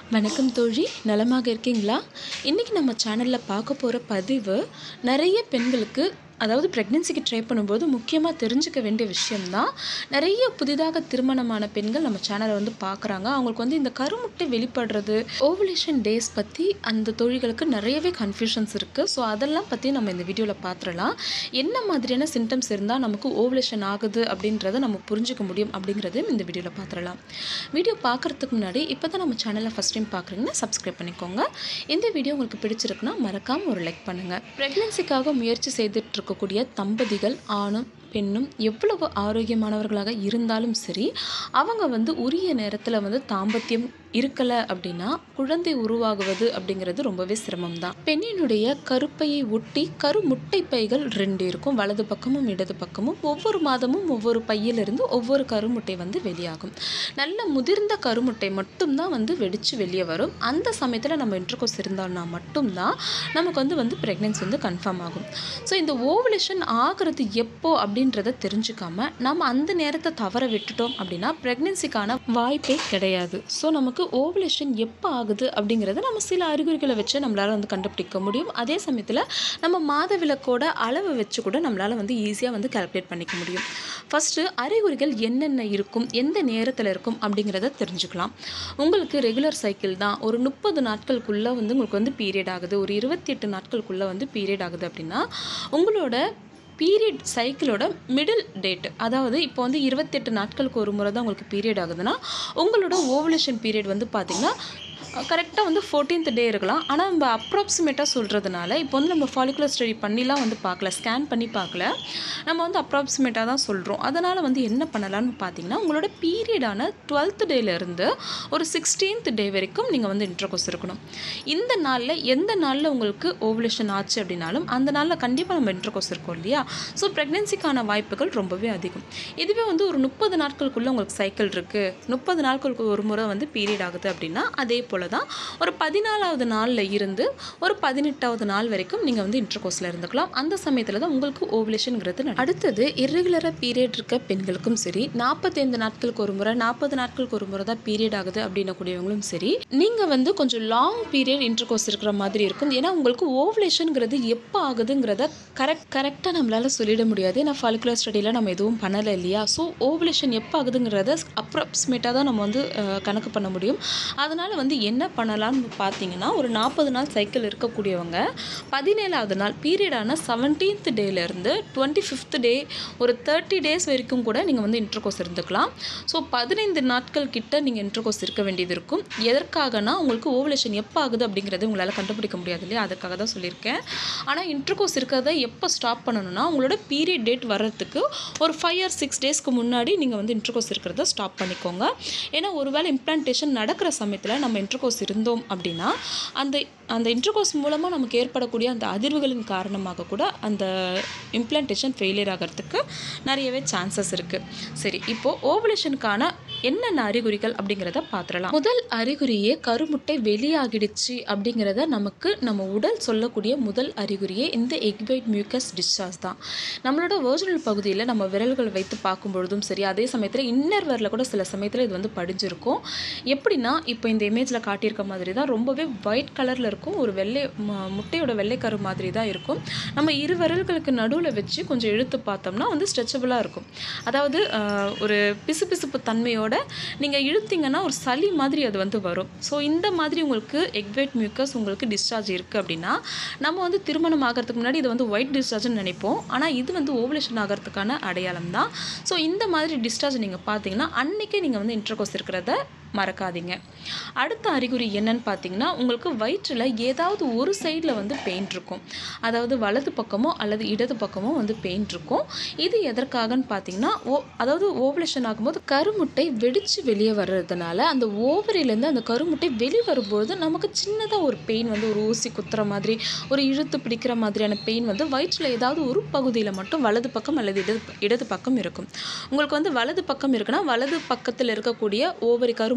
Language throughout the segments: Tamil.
வணக்கம் தோழி நலமாக இருக்கீங்களா இன்றைக்கி நம்ம சேனலில் பார்க்க போகிற பதிவு நிறைய பெண்களுக்கு அதாவது ப்ரெக்னென்சிக்கு ட்ரை பண்ணும்போது முக்கியமாக தெரிஞ்சுக்க வேண்டிய விஷயம்தான் நிறைய புதிதாக திருமணமான பெண்கள் நம்ம சேனலை வந்து பார்க்குறாங்க அவங்களுக்கு வந்து இந்த கருமுட்டை வெளிப்படுறது ஓவலேஷன் டேஸ் பற்றி அந்த தோழிகளுக்கு நிறையவே கன்ஃபியூஷன்ஸ் இருக்குது ஸோ அதெல்லாம் பற்றி நம்ம இந்த வீடியோவில் பார்த்துடலாம் என்ன மாதிரியான சிம்டம்ஸ் இருந்தால் நமக்கு ஓவலேஷன் ஆகுது அப்படின்றத நம்ம புரிஞ்சுக்க முடியும் அப்படிங்கிறதையும் இந்த வீடியோவில் பார்த்துடலாம் வீடியோ பார்க்குறதுக்கு முன்னாடி இப்போ தான் நம்ம சேனலை ஃபஸ்ட் டைம் பார்க்குறீங்கன்னா சப்ஸ்கிரைப் பண்ணிக்கோங்க இந்த வீடியோ உங்களுக்கு பிடிச்சிருக்குன்னா மறக்காமல் ஒரு லைக் பண்ணுங்கள் ப்ரெக்னென்சிக்காக முயற்சி செய்துட்டு இருக்கக்கூடிய தம்பதிகள் ஆணும் பெண்ணும் எவ்வளவு ஆரோக்கியமானவர்களாக இருந்தாலும் சரி அவங்க வந்து உரிய நேரத்தில் வந்து தாம்பத்தியம் இருக்கலை அப்படின்னா குழந்தை உருவாகுவது அப்படிங்கிறது ரொம்பவே சிரமம் தான் பெண்ணினுடைய கருப்பையை ஒட்டி கரு முட்டை பைகள் ரெண்டு இருக்கும் வலது பக்கமும் இடது பக்கமும் ஒவ்வொரு மாதமும் ஒவ்வொரு பையிலிருந்து ஒவ்வொரு கருமுட்டை வந்து வெளியாகும் நல்ல முதிர்ந்த கருமுட்டை மட்டும்தான் வந்து வெடித்து வெளியே வரும் அந்த சமயத்தில் நம்ம இன்டர்கோர்ஸ் இருந்தோம்னா மட்டும்தான் நமக்கு வந்து வந்து ப்ரெக்னென்சி வந்து கன்ஃபார்ம் ஆகும் ஸோ இந்த ஓவலேஷன் ஆகிறது எப்போ அப்படின்றத தெரிஞ்சுக்காம நம்ம அந்த நேரத்தை தவற விட்டுட்டோம் அப்படின்னா ப்ரெக்னென்சிக்கான வாய்ப்பே கிடையாது ஸோ நமக்கு ஓவலேஷன் எப்போ ஆகுது அப்படிங்கிறத நம்ம சில அறிகுறிகளை வச்சு நம்மளால் வந்து கண்டுபிடிக்க முடியும் அதே சமயத்தில் நம்ம மாதவிலக்கோட அளவை வச்சு கூட நம்மளால் வந்து ஈஸியாக வந்து கால்குலேட் பண்ணிக்க முடியும் ஃபஸ்ட்டு அறிகுறிகள் என்னென்ன இருக்கும் எந்த நேரத்தில் இருக்கும் அப்படிங்கிறத தெரிஞ்சுக்கலாம் உங்களுக்கு ரெகுலர் சைக்கிள் தான் ஒரு முப்பது நாட்களுக்குள்ளே வந்து உங்களுக்கு வந்து பீரியட் ஆகுது ஒரு இருபத்தி எட்டு நாட்களுக்குள்ளே வந்து பீரியட் ஆகுது அப்படின்னா உங்களோட பீரியட் சைக்கிளோட மிடில் டேட் அதாவது இப்போ வந்து இருபத்தெட்டு நாட்களுக்கு ஒரு முறை தான் உங்களுக்கு பீரியட் ஆகுதுன்னா உங்களோட ஓவலேஷன் பீரியட் வந்து பார்த்திங்கன்னா கரெக்டாக வந்து ஃபோர்டீன்த் டே இருக்கலாம் ஆனால் நம்ம அப்ராக்சிமேட்டாக சொல்கிறதுனால இப்போ வந்து நம்ம ஃபாலிகுலர் ஸ்டடி பண்ணிலாம் வந்து பார்க்கல ஸ்கேன் பண்ணி பார்க்கல நம்ம வந்து அப்ராக்சிமேட்டாக தான் சொல்கிறோம் அதனால் வந்து என்ன பண்ணலாம்னு பார்த்தீங்கன்னா உங்களோட பீரியடான டுவெல்த் டேலேருந்து ஒரு சிக்ஸ்டீன்த் டே வரைக்கும் நீங்கள் வந்து இன்டர்கோர்ஸ் இருக்கணும் இந்த நாளில் எந்த நாளில் உங்களுக்கு ஓவலேஷன் ஆச்சு அப்படின்னாலும் அந்த நாளில் கண்டிப்பாக நம்ம இன்டர்கோர்ஸ் இருக்கோம் இல்லையா ஸோ ப்ரெக்னென்சிக்கான வாய்ப்புகள் ரொம்பவே அதிகம் இதுவே வந்து ஒரு முப்பது நாட்களுக்குள்ளே உங்களுக்கு சைக்கிள் இருக்குது முப்பது நாட்களுக்கு ஒரு முறை வந்து பீரியட் ஆகுது அப்படின்னா அதே போல் தான் ஒரு பதினாலாவது நாளில் இருந்து ஒரு பதினெட்டாவது நாள் வரைக்கும் நீங்கள் வந்து இன்டர்கோர்ஸில் இருந்துக்கலாம் அந்த சமயத்தில் தான் உங்களுக்கு ஓவலேஷனுங்கிறது நடக்கும். அடுத்தது இர்ரெகுலராக பீரியட் இருக்க பெண்களுக்கும் சரி நாற்பத்தைந்து நாட்களுக்கு ஒரு முறை நாற்பது நாட்களுக்கு ஒரு முறை தான் பீரியட் ஆகுது அப்படின்னக்கூடியவங்களும் சரி நீங்கள் வந்து கொஞ்சம் லாங் பீரியட் இன்டர்கோர்ஸ் இருக்கிற மாதிரி இருக்கும் ஏன்னா உங்களுக்கு ஓவலேஷனுங்கிறது எப்போ ஆகுதுங்கிறத கரெக்ட் கரெக்டாக நம்மளால் சொல்லிட முடியாது ஏன்னா ஃபாலிகுலர் ஸ்டடியில் நம்ம எதுவும் பண்ணலை இல்லையா ஸோ ஓவலேஷன் எப்போ ஆகுதுங்கிறத அப்ராக்சிமேட்டாக தான் நம்ம வந்து அஹ், கணக்கு பண்ண முடியும் அதனால் வந்து என்ன பண்ணலாம்னு பார்த்தீங்கன்னா ஒரு நாற்பது நாள் சைக்கிள் இருக்கக்கூடியவங்க பதினேழாவது நாள் பீரியடான செவன்டீன்த் டேலேருந்து டுவெண்ட்டி ஃபிஃப்த் டே ஒரு தேர்ட்டி டேஸ் வரைக்கும் கூட நீங்கள் வந்து இன்டர்கோர்ஸ் இருந்துக்கலாம் ஸோ பதினைந்து நாட்கள் கிட்ட நீங்கள் இன்டர்கோர்ஸ் இருக்க வேண்டியது இருக்கும் எதற்காகனா உங்களுக்கு ஓவலேஷன் எப்போ ஆகுது அப்படிங்கிறது உங்களால் கண்டுபிடிக்க முடியாது இல்லையா அதுக்காக தான் சொல்லியிருக்கேன் ஆனால் இன்டர்கோர்ஸ் இருக்கிறத எப்போ ஸ்டாப் பண்ணணும்னா உங்களோட பீரியட் டேட் வர்றதுக்கு ஒரு ஃபைவ் ஆர் சிக்ஸ் டேஸ்க்கு முன்னாடி நீங்கள் வந்து இன்டர்கோர்ஸ் இருக்கிறத ஸ்டாப் பண்ணிக்கோங்க ஏன்னா ஒருவேளை இம்ப்ளான்டேஷன் நடக்கிற சமயத்தில் நம்ம இன்டர்கோர்ஸ் இருந்தோம் அப்படின்னா அந்த அந்த இன்டர்கோர்ஸ் மூலமாக நமக்கு ஏற்படக்கூடிய அந்த அதிர்வுகளின் காரணமாக கூட அந்த இம்ப்ளான்டேஷன் ஃபெயிலியர் ஆகிறதுக்கு நிறையவே சான்சஸ் இருக்குது சரி இப்போது ஓவலேஷனுக்கான என்னென்ன அறிகுறிகள் அப்படிங்கிறத பார்த்துடலாம் முதல் அறிகுறியே கருமுட்டை வெளியாகிடுச்சு அப்படிங்கிறத நமக்கு நம்ம உடல் சொல்லக்கூடிய முதல் அறிகுறியே இந்த எக்வைட் மியூக்கஸ் டிஸ்சார்ஜ் தான் நம்மளோட வேர்ஜினல் பகுதியில் நம்ம விரல்கள் வைத்து பார்க்கும் பொழுதும் சரி அதே சமயத்தில் இன்னர் வரல கூட சில சமயத்தில் இது வந்து படிஞ்சிருக்கும் எப்படின்னா இப்போ இந்த இமேஜில் காட்டியிருக்க மாதிரி தான் ரொம்பவே ஒயிட் கலரில் இருக்கும் ஒரு வெள்ளை ம- முட்டையோட வெள்ளைக்கரு மாதிரி தான் இருக்கும் நம்ம இரு விரல்களுக்கு நடுவில் வச்சு கொஞ்சம் இழுத்து பார்த்தோம்னா வந்து ஸ்ட்ரெச்சபிளாக இருக்கும் அதாவது ஆஹ், ஒரு பிசுபிசுப்பு தன்மையோட நீங்கள் இழுத்தீங்கன்னா ஒரு சளி மாதிரி அது வந்து வரும் ஸோ இந்த மாதிரி உங்களுக்கு எக்வேட் மியூக்கஸ் உங்களுக்கு டிஸ்சார்ஜ் இருக்குது அப்படின்னா நம்ம வந்து திருமணம் ஆகிறதுக்கு முன்னாடி இது வந்து ஒயிட் டிஸ்சார்ஜ்னு நினைப்போம் ஆனால் இது வந்து ஓவலேஷன் ஆகிறதுக்கான அடையாளம் தான் ஸோ இந்த மாதிரி டிஸ்சார்ஜ் நீங்கள் பார்த்தீங்கன்னா அன்னைக்கே நீங்கள் வந்து இன்டர்கோர்ஸ் இருக்கிறத மறக்காதீங்க அடுத்த அறிகுறி என்னன்னு பார்த்தீங்கன்னா உங்களுக்கு வயிற்றில் ஏதாவது ஒரு சைடில் வந்து பெயின் இருக்கும் அதாவது வலது பக்கமோ அல்லது இடது பக்கமோ வந்து பெயின் இருக்கும் இது எதற்காகன்னு பார்த்தீங்கன்னா ஓ அதாவது ஓவலேஷன் ஆகும்போது கருமுட்டை வெடித்து வெளியே வர்றதுனால அந்த ஓவரிலேருந்து அந்த கருமுட்டை வெளியே வரும்போது நமக்கு சின்னதாக ஒரு பெயின் வந்து ஒரு ஊசி குத்துற மாதிரி ஒரு இழுத்து பிடிக்கிற மாதிரியான பெயின் வந்து வயிற்றில் ஏதாவது ஒரு பகுதியில் மட்டும் வலது பக்கம் அல்லது இடது இடது பக்கம் இருக்கும் உங்களுக்கு வந்து வலது பக்கம் இருக்குன்னா வலது பக்கத்தில் இருக்கக்கூடிய ஓவரி கரு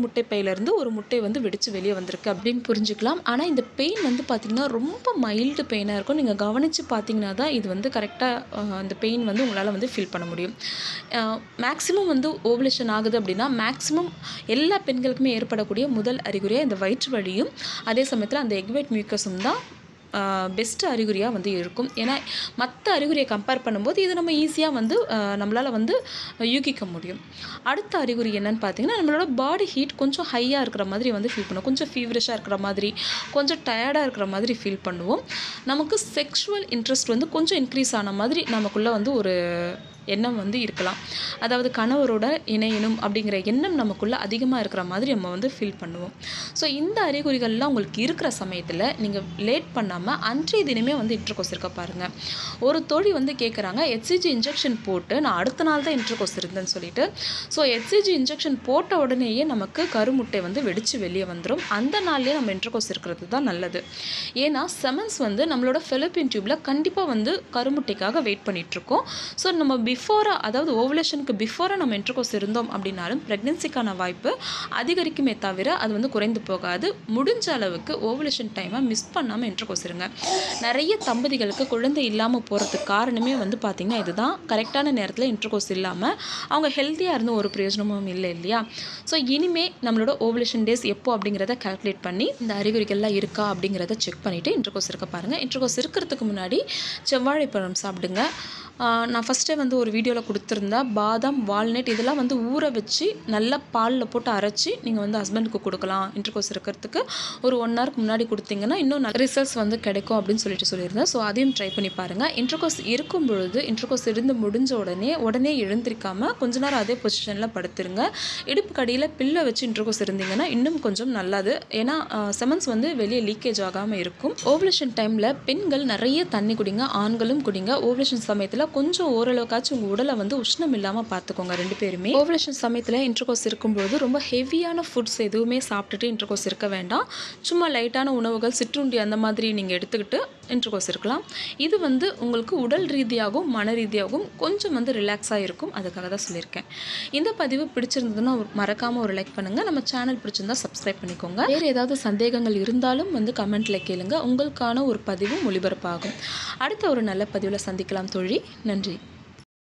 கருமுட்டை பையிலேருந்து ஒரு முட்டை வந்து வெடித்து வெளியே வந்திருக்கு அப்படின்னு புரிஞ்சுக்கலாம் ஆனால் இந்த பெயின் வந்து பார்த்திங்கன்னா ரொம்ப மைல்டு பெயினாக இருக்கும் நீங்கள் கவனித்து பார்த்தீங்கன்னா தான் இது வந்து கரெக்டாக அந்த பெயின் வந்து உங்களால் வந்து ஃபீல் பண்ண முடியும் மேக்ஸிமம் வந்து ஓவலேஷன் ஆகுது அப்படின்னா மேக்ஸிமம் எல்லா பெண்களுக்குமே ஏற்படக்கூடிய முதல் அறிகுறியாக இந்த வயிற்று வலியும் அதே சமயத்தில் அந்த எக்வைட் மியூக்கஸும் தான் பெஸ்ட்டு அறிகுறியாக வந்து இருக்கும் ஏன்னா மற்ற அறிகுறியை கம்பேர் பண்ணும்போது இது நம்ம ஈஸியாக வந்து நம்மளால் வந்து யூகிக்க முடியும் அடுத்த அறிகுறி என்னன்னு பார்த்தீங்கன்னா நம்மளோட பாடி ஹீட் கொஞ்சம் ஹையாக இருக்கிற மாதிரி வந்து ஃபீல் பண்ணுவோம் கொஞ்சம் ஃபீவரிஷாக இருக்கிற மாதிரி கொஞ்சம் டயர்டாக இருக்கிற மாதிரி ஃபீல் பண்ணுவோம் நமக்கு செக்ஷுவல் இன்ட்ரெஸ்ட் வந்து கொஞ்சம் இன்க்ரீஸ் ஆன மாதிரி நமக்குள்ளே வந்து ஒரு எண்ணம் வந்து இருக்கலாம் அதாவது கணவரோட இணையணும் அப்படிங்கிற எண்ணம் நமக்குள்ளே அதிகமாக இருக்கிற மாதிரி நம்ம வந்து ஃபீல் பண்ணுவோம் ஸோ இந்த அறிகுறிகள்லாம் உங்களுக்கு இருக்கிற சமயத்தில் நீங்கள் லேட் பண்ணாமல் அன்றைய தினமே வந்து இன்டர்கோஸ் இருக்க பாருங்கள் ஒரு தோழி வந்து கேட்குறாங்க ஹெச்சிஜி இன்ஜெக்ஷன் போட்டு நான் அடுத்த நாள் தான் இன்டர்கோஸ் இருந்தேன்னு சொல்லிட்டு ஸோ ஹெச்சிஜி இன்ஜெக்ஷன் போட்ட உடனேயே நமக்கு கருமுட்டை வந்து வெடித்து வெளியே வந்துடும் அந்த நாள்லேயே நம்ம இன்டர்கோஸ் இருக்கிறது தான் நல்லது ஏன்னா செமன்ஸ் வந்து நம்மளோட ஃபெலோப்பியன் டியூப்பில் கண்டிப்பாக வந்து கருமுட்டைக்காக வெயிட் பண்ணிகிட்ருக்கோம் ஸோ நம்ம பிஃபோராக அதாவது ஓவலேஷனுக்கு பிஃபோராக நம்ம இன்டர்கோஸ் இருந்தோம் அப்படின்னாலும் ப்ரெக்னென்சிக்கான வாய்ப்பு அதிகரிக்குமே தவிர அது வந்து குறைந்து போகாது முடிஞ்ச அளவுக்கு ஓவலேஷன் டைமை மிஸ் பண்ணாமல் இன்டர்கோஸ் இருங்க நிறைய தம்பதிகளுக்கு குழந்தை இல்லாமல் போகிறதுக்கு காரணமே வந்து பார்த்திங்கன்னா இதுதான் கரெக்டான நேரத்தில் இன்டர்கோஸ் இல்லாமல் அவங்க ஹெல்த்தியாக இருந்த ஒரு பிரயோஜனமும் இல்லை இல்லையா ஸோ இனிமே நம்மளோட ஓவலேஷன் டேஸ் எப்போ அப்படிங்கிறத கால்குலேட் பண்ணி இந்த அறிகுறிகள்லாம் இருக்கா அப்படிங்கிறத செக் பண்ணிவிட்டு இன்டர்கோஸ் இருக்க பாருங்கள் இன்டர்கோஸ் இருக்கிறதுக்கு முன்னாடி செவ்வாழைப்பழம் சாப்பிடுங்க நான் ஃபஸ்ட்டே வந்து ஒரு வீடியோவில் கொடுத்துருந்தேன் பாதாம் வால்நட் இதெல்லாம் வந்து ஊற வச்சு நல்லா பாலில் போட்டு அரைச்சி நீங்கள் வந்து ஹஸ்பண்டுக்கு கொடுக்கலாம் இன்டர்கோர்ஸ் இருக்கிறதுக்கு ஒரு ஒன் ஹவருக்கு முன்னாடி கொடுத்தீங்கன்னா இன்னும் நல்ல ரிசல்ட்ஸ் வந்து கிடைக்கும் அப்படின்னு சொல்லிட்டு சொல்லியிருந்தேன் ஸோ அதையும் ட்ரை பண்ணி பாருங்கள் இன்டர்கோர்ஸ் இருக்கும் பொழுது இன்டர்கோர்ஸ் இருந்து முடிஞ்ச உடனே உடனே எழுந்திருக்காமல் கொஞ்ச நேரம் அதே பொசிஷனில் படுத்துருங்க இடுப்பு கடியில் பில்லை வச்சு இன்டர்கோர்ஸ் இருந்தீங்கன்னா இன்னும் கொஞ்சம் நல்லது ஏன்னா செமன்ஸ் வந்து வெளியே லீக்கேஜ் ஆகாமல் இருக்கும் ஓவலேஷன் டைமில் பெண்கள் நிறைய தண்ணி குடிங்க ஆண்களும் குடிங்க ஓவலேஷன் சமயத்தில் கொஞ்சம் ஓரளவுக்காச்சும் உங்கள் உடலை வந்து உஷ்ணம் இல்லாமல் பார்த்துக்கோங்க ரெண்டு பேருமே ஓவலேஷன் சமயத்தில் இன்டர்கோஸ் இருக்கும்போது ரொம்ப ஹெவியான ஃபுட்ஸ் எதுவுமே சாப்பிட்டுட்டு இன்டர்கோஸ் இருக்க வேண்டாம் சும்மா லைட்டான உணவுகள் சிற்றுண்டி அந்த மாதிரி நீங்கள் எடுத்துக்கிட்டு இன்டர்கோஸ் இருக்கலாம் இது வந்து உங்களுக்கு உடல் ரீதியாகவும் மன ரீதியாகவும் கொஞ்சம் வந்து ரிலாக்ஸாக இருக்கும் அதுக்காக தான் சொல்லியிருக்கேன் இந்த பதிவு பிடிச்சிருந்ததுன்னா மறக்காமல் ஒரு லைக் பண்ணுங்கள் நம்ம சேனல் பிடிச்சிருந்தா சப்ஸ்கிரைப் பண்ணிக்கோங்க வேறு ஏதாவது சந்தேகங்கள் இருந்தாலும் வந்து கமெண்ட்டில் கேளுங்க உங்களுக்கான ஒரு பதிவும் ஒளிபரப்பாகும் அடுத்த ஒரு நல்ல பதிவில் சந்திக்கலாம் தோழி நன்றி